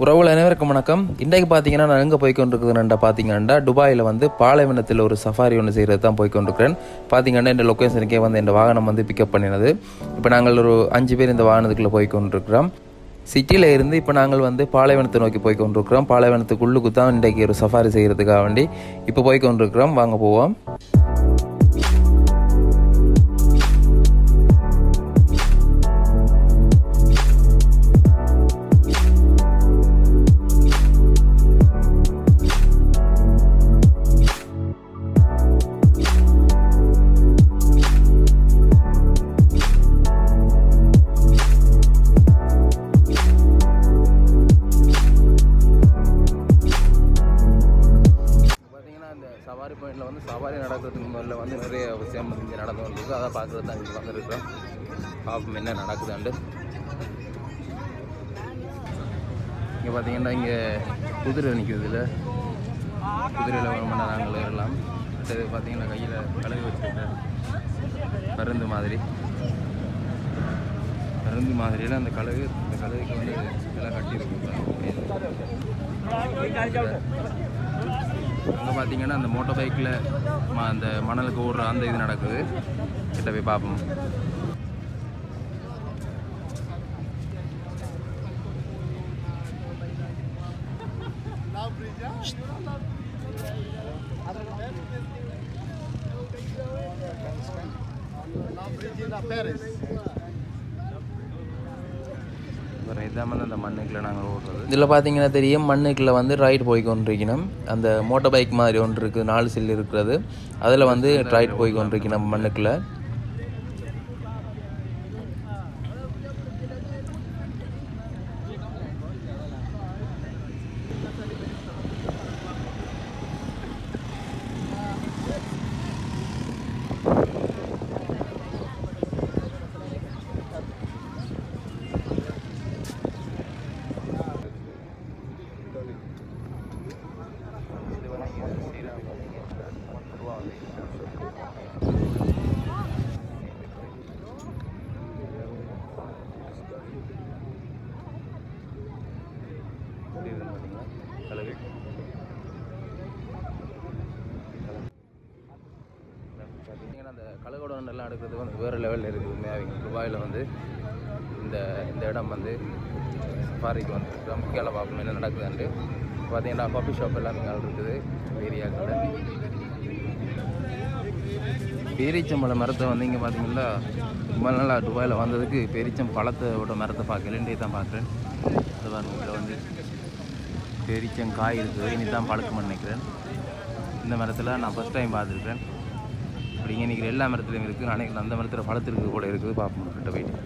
உறவுகள் அனைவருக்கும் வணக்கம் இன்றைக்கு பார்த்தீங்கன்னா நான் எங்கே போய்க்கொண்டிருக்குதுன்னு பார்த்தீங்கன்னா துபாயில் வந்து பாலைவனத்தில் ஒரு சஃபாரி ஒன்று செய்கிறது தான் போய்க்கொண்டிருக்கிறேன் பார்த்தீங்கன்னா இந்த லொக்கேஷனுக்கே வந்து இந்த வாகனம் வந்து பிக்கப் பண்ணினது இப்போ நாங்கள் ஒரு அஞ்சு பேர் இந்த வாகனத்துக்குள்ளே போய்க்கொண்டிருக்கிறோம் சிட்டியில் இருந்து இப்போ நாங்கள் வந்து பாலைவனத்தை நோக்கி போய்க்கொண்டிருக்கிறோம் பாலைவனத்துக்குள்ளுக்கு தான் இன்றைக்கு ஒரு சஃபாரி செய்கிறதுக்காக வேண்டி இப்போ போய்க்கொண்டிருக்கிறோம் வாங்க போவோம் பார்த்தீங்கன்னா இந்த சவாரி பாயிண்டில் வந்து சவாரி நடக்கிறதுக்கு முதல்ல வந்து நிறைய விஷயம் வந்து இங்கே நடந்து வந்துருக்கு அதை பார்க்குறது தான் இங்கே வந்துருக்கிறோம் பார்ப்போம் என்ன நடக்குதாண்டு இங்கே பார்த்தீங்கன்னா இங்கே குதிரை நிற்குது இல்லை குதிரையில் வேணுமெண்டா நாங்கள் ஏறலாம் அடுத்தது பார்த்தீங்கன்னா கையில் கழுகு வச்சுருக்கேன் பருந்து மாதிரி பருந்து மாதிரியில் அந்த கழுகு இந்த கழுகுக்கு வந்து எல்லாம் கட்டியிருக்கும் அங்கே பார்த்தீங்கன்னா அந்த மோட்டார் பைக்கில் அந்த மணலுக்கு ஓடுற அந்த இது நடக்குது கிட்ட போய் பார்ப்போம் அப்புறம் இதான் வந்து அந்த மண்ணுக்குள்ள நாங்கள் ஓடுறது இதில் பார்த்தீங்கன்னா தெரியும் மண்ணுக்குள்ள வந்து ரைட் போய் கொண்டிருக்கணும் அந்த மோட்டார் பைக் மாதிரி ஒன்று இருக்குது நாலு சில்லு இருக்கிறது அதில் வந்து ரைட் போய் கொண்டிருக்கணும் மண்ணுக்குள்ள பார்த்தீங்கன்னா அந்த கலகோட எல்லாம் எடுக்கிறது வந்து வேறு லெவலில் இருக்குது உண்மையாக துபாயில் வந்து இந்த இந்த இடம் வந்து சஃபாரிக்கு வந்து முக்கிய பார்ப்போம் என்ன நடக்குதுன்ட்டு பார்த்தீங்கன்னா காஃபி ஷாப் எல்லாம் இங்கே இருக்குது ஏரியாக்களில் பேரீச்சம்பழம் மரத்தை வந்து இங்கே பார்த்தீங்கன்னா ரொம்ப நாளாக துபாயில் வந்ததுக்கு பேரீச்சம் பழத்தோட மரத்தை பார்க்கல இன்றைய தான் பார்க்குறேன் அது பாருங்க இதில் வந்து பேரீச்சம் காய் இருக்குது இனி தான் பழக்கம்னு நினைக்கிறேன் இந்த மரத்தில் நான் ஃபஸ்ட் டைம் பார்த்துருக்கேன் அப்படி இங்கே நிற்கிற எல்லா மரத்துலையும் இருக்குது நான் நினைக்கிறேன் அந்த மரத்தில் பழத்திருக்கு கூட இருக்குது பார்ப்போம் கிட்ட போயிட்டு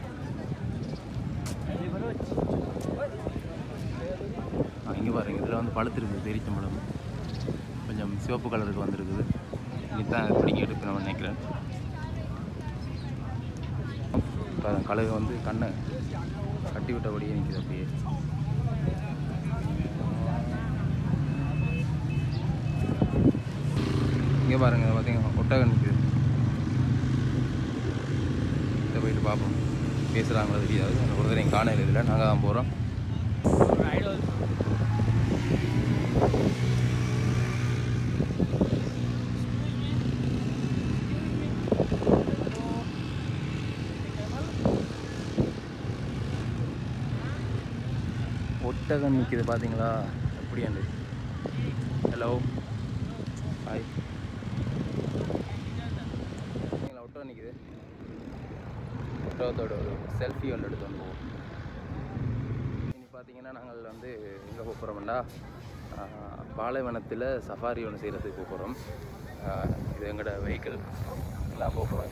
ஆ, இங்கே பாருங்க இதில் வந்து பழுத்திருக்கு பேரிச்சம்பழம் கொஞ்சம் சிவப்பு கலருக்கு வந்திருக்குது இனி தான் பிடிங்கி எடுக்கணும்னு நினைக்கிறேன் பாருங்க கழுகு வந்து கண்ணை கட்டி விட்டபடியே நிற்கிது அப்படியே இங்கே பாருங்க பார்த்தீங்கன்னா ஒட்டகம் நிற்குது இதை போயிட்டு பார்ப்போம் பேசுகிறாங்களோ தெரியாது அந்த ஒரு தரையும் காணையில் இதில் நாங்கள் தான் போகிறோம் ஒட்டகம் நிற்கிது பார்த்தீங்களா எப்படியாண்டு ஹலோ ஹாய் பார்த்தீங்களா ஒட்டகம் நிற்கிது ஒட்டகத்தோட ஒரு செல்ஃபி ஒன்று எடுத்து வந்து போவோம் இனி பார்த்தீங்கன்னா நாங்கள் வந்து எங்கே போகிறோம்டா பாலைவனத்தில் சஃபாரி ஒன்று செய்கிறதுக்கு போகிறோம் இது எங்களோட வெஹிக்கிள் எல்லாம் போகிறோம்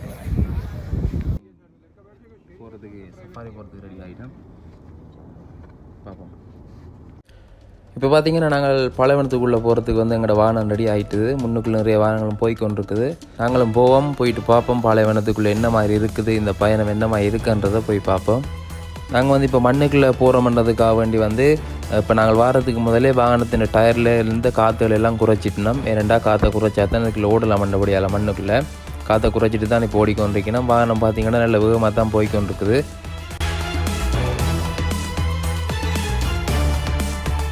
போகிறதுக்கு சஃபாரி போகிறதுக்கு ரெடி ஆகிட்டோம் பார்ப்போம் இப்போ பார்த்தீங்கன்னா நாங்கள் பாலைவனத்துக்குள்ளே போகிறதுக்கு வந்து எங்களோட வாகனம் ரெடி ஆகிட்டுது முன்னுக்குள்ள நிறைய வாகனங்களும் போய் கொண்டிருக்குது நாங்களும் போவோம் போயிட்டு பார்ப்போம் பாலைவனத்துக்குள்ளே என்ன மாதிரி இருக்குது இந்த பயணம் என்ன மாதிரி இருக்குன்றதை போய் பார்ப்போம் நாங்கள் வந்து இப்போ மண்ணுக்குள்ளே போகிறோம்ன்றதுக்காக வேண்டி வந்து இப்போ நாங்கள் வாரத்துக்கு முதலே வாகனத்தின் டயரில் இருந்த காற்றுகள் எல்லாம் குறைச்சிட்டோம் ஏனெண்டா காற்றை குறைச்சா தான் இதுக்குள்ள ஓடலாம் மண்டபடியால் மண்ணுக்குள்ளே காற்றை குறைச்சிட்டு தான் இப்போ ஓடிக்கொண்டிருக்கணும் வாகனம் பார்த்தீங்கன்னா நல்ல வேகமாக தான் போய்க்கொண்டிருக்குது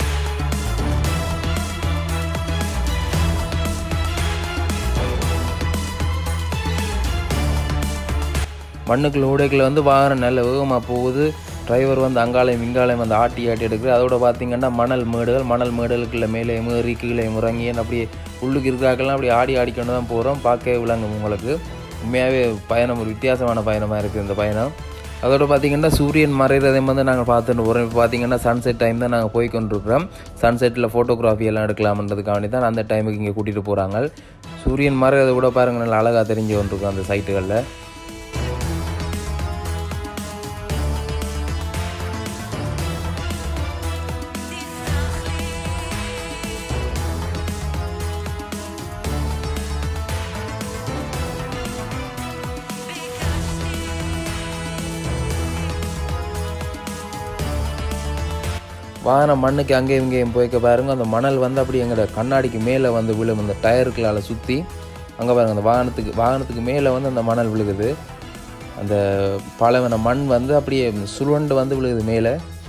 மண்ணுக்குள்ள ஊடைக்குள்ள வந்து வாகனம் நல்ல வேகமாக போகுது டிரைவர் வந்து அங்காலையும் இங்காலையும் வந்து ஆட்டி ஆட்டி எடுக்குது அதோட பார்த்தீங்கன்னா மணல் மேடுகள் மணல் மேடுகளுக்குள்ள மேலே ஏறி கீழே இறங்கி அப்படியே உள்ளுக்கு இருக்காக்கெல்லாம் அப்படி ஆடி ஆடிக்கொண்டு தான் போகிறோம் பார்க்கவே விளங்கும் உங்களுக்கு உண்மையாகவே பயணம் ஒரு வித்தியாசமான பயணமாக இருக்குது இந்த பயணம் அதோட பார்த்தீங்கன்னா சூரியன் மறைகிறதை வந்து நாங்கள் பார்த்துட்டு போகிறோம் இப்போ பார்த்தீங்கன்னா சன்செட் டைம் தான் நாங்கள் போய் கொண்டிருக்கிறோம் சன்செட்டில் ஃபோட்டோகிராஃபி எல்லாம் எடுக்கலாம்ன்றதுக்காண்டி தான் அந்த டைமுக்கு இங்கே கூட்டிகிட்டு போகிறாங்க சூரியன் மறைகிறத கூட பாருங்க நல்லா அழகாக தெரிஞ்சு கொண்டிருக்கும் அந்த சைட்டுகளில் வாகனம் மண்ணுக்கு அங்கேயும் இங்கேயும் போய்க்க பாருங்க அந்த மணல் வந்து அப்படி எங்களோட கண்ணாடிக்கு மேலே வந்து விழும் இந்த டயருக்களால் சுற்றி அங்கே பாருங்க அந்த வாகனத்துக்கு வாகனத்துக்கு மேலே வந்து அந்த மணல் விழுகுது அந்த பழவன மண் வந்து அப்படியே சுருண்டு வந்து விழுகுது மேலே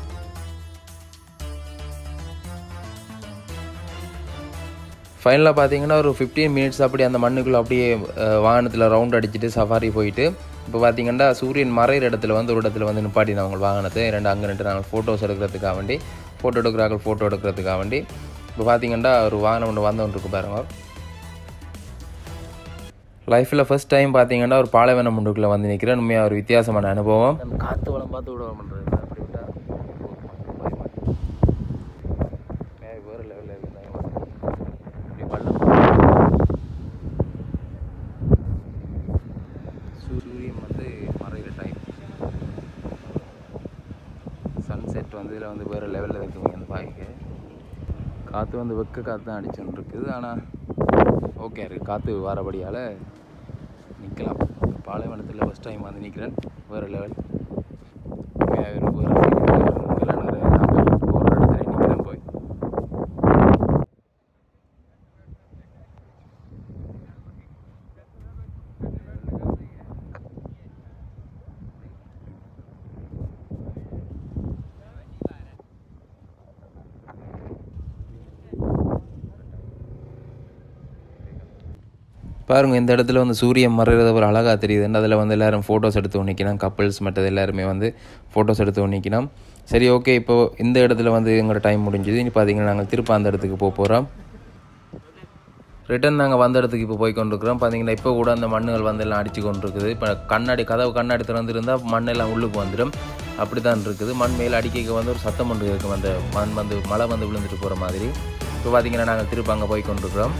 ஃபைனலாக பார்த்தீங்கன்னா ஒரு ஃபிஃப்டீன் மினிட்ஸ் அப்படி அந்த மண்ணுக்குள்ளே அப்படியே வாகனத்தில் ரவுண்ட் அடிச்சுட்டு சஃபாரி போயிட்டு இப்போ பார்த்தீங்கன்னா சூரியன் மறையிற இடத்துல வந்து ஒரு இடத்துல வந்து நிப்பாட்டி நாங்கள் வாகனத்தை ரெண்டு அங்கே ரெண்டு நாங்கள் ஃபோட்டோஸ் எடுக்கிறதுக்காக வேண்டி ஃபோட்டோ எடுக்கிறார்கள் ஃபோட்டோ எடுக்கிறதுக்காக வேண்டி இப்போ பார்த்தீங்கன்னா ஒரு வாகனம் ஒன்று வந்தவன் இருக்கு பாருங்க லைஃப்பில் ஃபர்ஸ்ட் டைம் பார்த்தீங்கன்னா ஒரு பாலைவனம் முண்டுக்குள்ளே வந்து நிற்கிறேன் உண்மையாக ஒரு வித்தியாசமான அனுபவம் காற்று வளம் பார்த்து விட பண்ணுறது அப்படி விட்டா வேறு லெவலில் இருக்குது இப்படி பள்ளம் சூரியன் வந்து மறைகிற டைம் சன்செட் வந்து இதில் வந்து வேறு லெவலில் இருக்குங்க அந்த பாய்க்கு காற்று வந்து வெக்க காற்று தான் அடிச்சுன்னு இருக்குது ஆனால் ஓகே இருக்குது காற்று வாரபடியால் நிற்கலாம் பாலைவனத்தில் ஃபஸ்ட் டைம் வந்து நிற்கிறேன் வேறு லெவல் வேறு வேறு நிறைய நாங்கள் போகிற இடத்துல நிற்கிறேன் போய் பாருங்க இந்த இடத்துல வந்து சூரியன் மறைகிறது ஒரு அழகாக தெரியுது அதில் வந்து எல்லாரும் ஃபோட்டோஸ் எடுத்து நிற்கணும் கப்பல்ஸ் மற்றது எல்லாருமே வந்து ஃபோட்டோஸ் எடுத்து நிற்கணும் சரி ஓகே இப்போ இந்த இடத்துல வந்து எங்களோட டைம் முடிஞ்சுது இனி பார்த்தீங்கன்னா நாங்கள் திருப்ப அந்த இடத்துக்கு போக போகிறோம் ரிட்டன் நாங்கள் வந்த இடத்துக்கு இப்போ போய் கொண்டிருக்கிறோம் பார்த்தீங்கன்னா இப்போ கூட அந்த மண்ணுகள் வந்து எல்லாம் அடிச்சு கொண்டிருக்குது இப்போ கண்ணாடி கதவு கண்ணாடி திறந்துருந்தால் மண்ணெல்லாம் உள்ளுக்கு வந்துடும் அப்படி தான் இருக்குது மண் மேலே அடிக்க வந்து ஒரு சத்தம் ஒன்று இருக்கும் அந்த மண் வந்து மழை வந்து விழுந்துட்டு போகிற மாதிரி இப்போ பார்த்தீங்கன்னா நாங்கள் திருப்ப அங்கே போய் கொண்டிருக்கிறோம்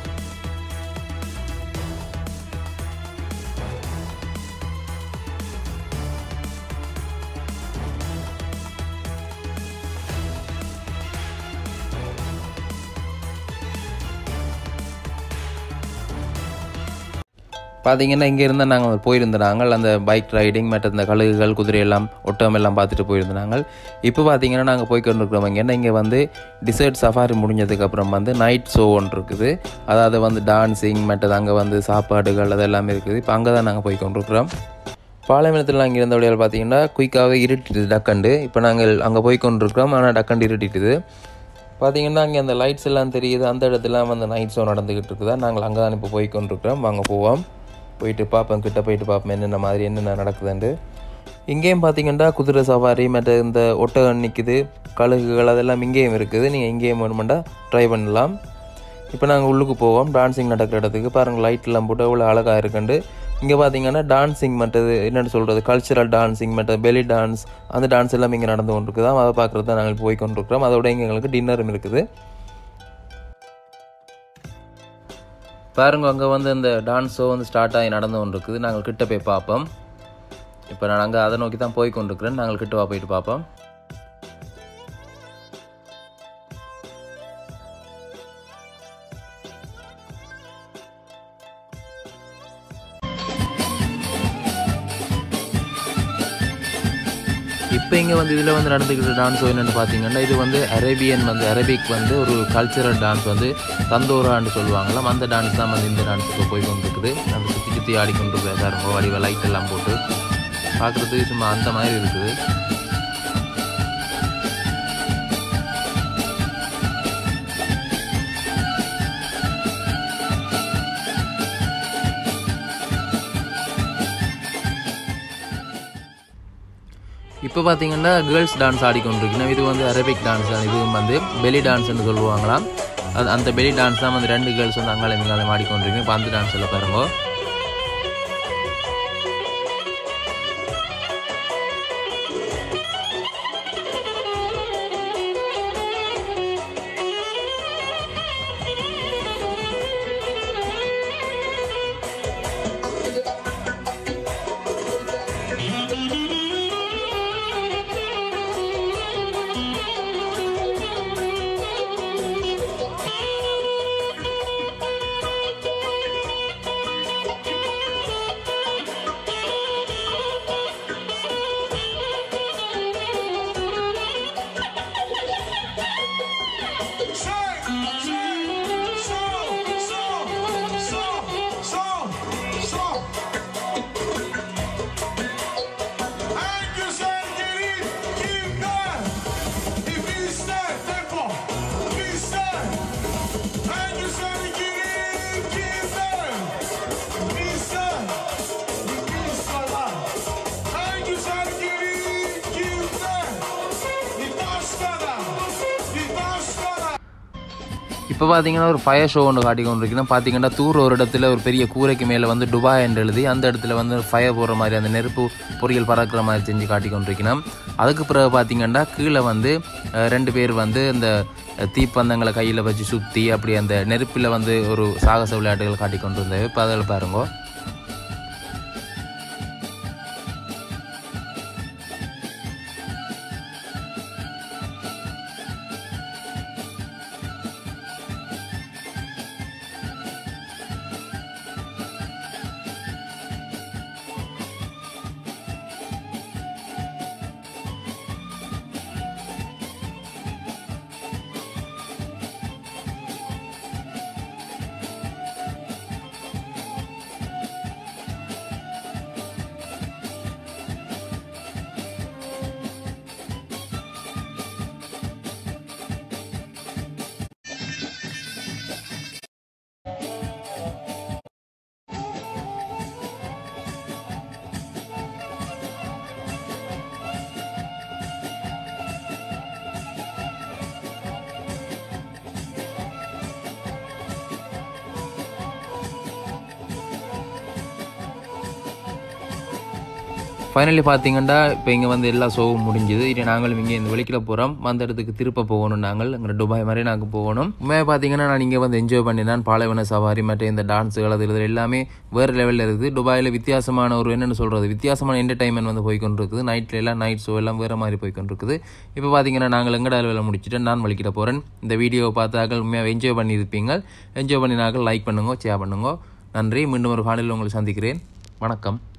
பார்த்தீங்கன்னா இங்கே இருந்தால் நாங்கள் போயிருந்தாங்க அந்த பைக் ரைடிங் மற்ற இந்த கழுகுகள் குதிரை எல்லாம் ஒட்டகம் எல்லாம் பார்த்துட்டு போயிருந்தாங்க இப்போ பார்த்தீங்கன்னா நாங்கள் போய் கொண்டிருக்கிறோம் இங்கே இங்கே வந்து டிசர்ட் சஃபாரி முடிஞ்சதுக்கப்புறம் வந்து நைட் ஷோ ஒன்று இருக்குது அதாவது வந்து டான்ஸிங் மற்றது அங்கே வந்து சாப்பாடுகள் அதெல்லாமே இருக்குது இப்போ அங்கே தான் நாங்கள் போய் கொண்டிருக்கிறோம் பாலைவனத்தில் அங்கே இருந்த வழியால் பார்த்தீங்கன்னா குயிக்காகவே இருட்டிட்டு டக்கண்டு இப்போ நாங்கள் அங்கே போய் கொண்டிருக்கிறோம் ஆனால் டக்கண்டு இருட்டிட்டுது பார்த்தீங்கன்னா அங்கே அந்த லைட்ஸ் எல்லாம் தெரியுது அந்த இடத்துல வந்து நைட் ஷோ நடந்துக்கிட்டு இருக்குதா நாங்கள் அங்கே தான் இப்போ போய் கொண்டிருக்கிறோம் வாங்க போவோம் போயிட்டு பார்ப்போம் கிட்ட போயிட்டு பார்ப்போம் என்னென்ன மாதிரி என்னென்ன நடக்குதுன்ட்டு இங்கேயும் பார்த்தீங்கன்னா குதிரை சவாரி மற்ற இந்த ஒட்டகம் நிற்குது கழுகுகள் அதெல்லாம் இங்கேயும் இருக்குது நீங்கள் இங்கேயும் வேணுமெண்டா ட்ரை பண்ணலாம் இப்போ நாங்கள் உள்ளுக்கு போவோம் டான்ஸிங் நடக்கிற இடத்துக்கு பாருங்கள் லைட்லாம் போட்டு அவ்வளோ அழகாக இருக்குண்டு இங்கே பார்த்தீங்கன்னா டான்ஸிங் மற்றது என்னென்னு சொல்கிறது கல்ச்சரல் டான்ஸிங் மற்ற பெலி டான்ஸ் அந்த டான்ஸ் எல்லாம் இங்கே நடந்து கொண்டிருக்குதான் அதை பார்க்குறது தான் நாங்கள் போய் கொண்டிருக்கிறோம் அதோட இங்கே எங்களுக்கு டின்னரும் இருக்குது பாருங்க அங்கே வந்து இந்த டான்ஸ் ஷோ வந்து ஸ்டார்ட் ஆகி நடந்து கொண்டு இருக்குது நாங்கள் கிட்ட போய் பார்ப்போம் இப்போ நான் அங்கே அதை நோக்கி தான் போய் கொண்டிருக்கிறேன் நாங்கள் கிட்டவா போயிட்டு பார்ப்போம் இப்போ இங்கே வந்து இதில் வந்து நடந்துக்கிட்ட டான்ஸ் என்னென்னு பார்த்தீங்கன்னா இது வந்து அரேபியன் வந்து அரபிக் வந்து ஒரு கல்ச்சரல் டான்ஸ் வந்து தந்தோரான்னு சொல்லுவாங்களாம் அந்த டான்ஸ் தான் வந்து இந்த டான்ஸுக்கு போய் கொண்டிருக்குது அந்த சுற்றி சுற்றி ஆடிக்கொண்டு பாருங்க வடிவ லைட் எல்லாம் போட்டு பார்க்குறதுக்கு சும்மா அந்த மாதிரி இருக்குது இப்போ பார்த்தீங்கன்னா கேர்ள்ஸ் டான்ஸ் ஆடிக்கொண்டிருக்கணும் இது வந்து அரபிக் டான்ஸ் தான் இதுவும் வந்து பெலி டான்ஸ்னு சொல்லுவாங்களாம் அது அந்த பெலி டான்ஸ் தான் வந்து ரெண்டு கேர்ள்ஸ் வந்து அங்காளம் இங்காலம் ஆடிக்கொண்டிருக்கணும் இப்போ அந்த டான்ஸ் எல்லாம் பாருங்க இப்போ பார்த்தீங்கன்னா ஒரு ஃபயர் ஷோ ஒன்று காட்டி கொண்டிருக்கணும் பார்த்தீங்கன்னா தூர் ஒரு இடத்துல ஒரு பெரிய கூரைக்கு மேலே வந்து துபாய் என்று எழுதி அந்த இடத்துல வந்து ஃபயர் போடுற மாதிரி அந்த நெருப்பு பொரியல் பறக்கிற மாதிரி செஞ்சு காட்டி கொண்டிருக்கணும் அதுக்கு பிறகு பார்த்தீங்கன்னா கீழே வந்து அஹ், ரெண்டு பேர் வந்து இந்த தீப்பந்தங்களை கையில் வச்சு சுற்றி அப்படி அந்த நெருப்பில் வந்து ஒரு சாகச விளையாட்டுகள் காட்டி கொண்டு இருந்தது இப்போ அதில் பாருங்க ஃபைனலி பார்த்தீங்கன்னா இப்போ இங்கே வந்து எல்லா ஷோவும் முடிஞ்சுது இனி நாங்களும் இங்கே இந்த வெளிக்கிட போகிறோம் வந்த இடத்துக்கு திருப்ப போகணும் நாங்கள் எங்கள் துபாய் மாதிரி நாங்கள் போகணும் உண்மையாக பார்த்தீங்கன்னா நான் இங்கே வந்து என்ஜாய் பண்ணி தான் பாலைவன சவாரி மற்ற இந்த டான்ஸுகள் அது இது எல்லாமே வேறு லெவலில் இருக்குது துபாயில் வித்தியாசமான ஒரு என்னென்னு சொல்கிறது வித்தியாசமான என்டர்டைன்மெண்ட் வந்து போய் கொண்டிருக்குது நைட்ல எல்லாம் நைட் ஷோ எல்லாம் வேறு மாதிரி போய் கொண்டிருக்குது இப்போ பார்த்தீங்கன்னா நாங்கள் எங்கட அளவில் முடிச்சுட்டு நான் வலிக்கிட போகிறேன் இந்த வீடியோவை பார்த்தாக்கள் உண்மையாக என்ஜாய் பண்ணியிருப்பீங்க என்ஜாய் பண்ணினாக்கள் லைக் பண்ணுங்க ஷேர் பண்ணுங்க நன்றி மீண்டும் ஒரு காலையில் உங்களை சந்திக்கிறேன் வணக்கம்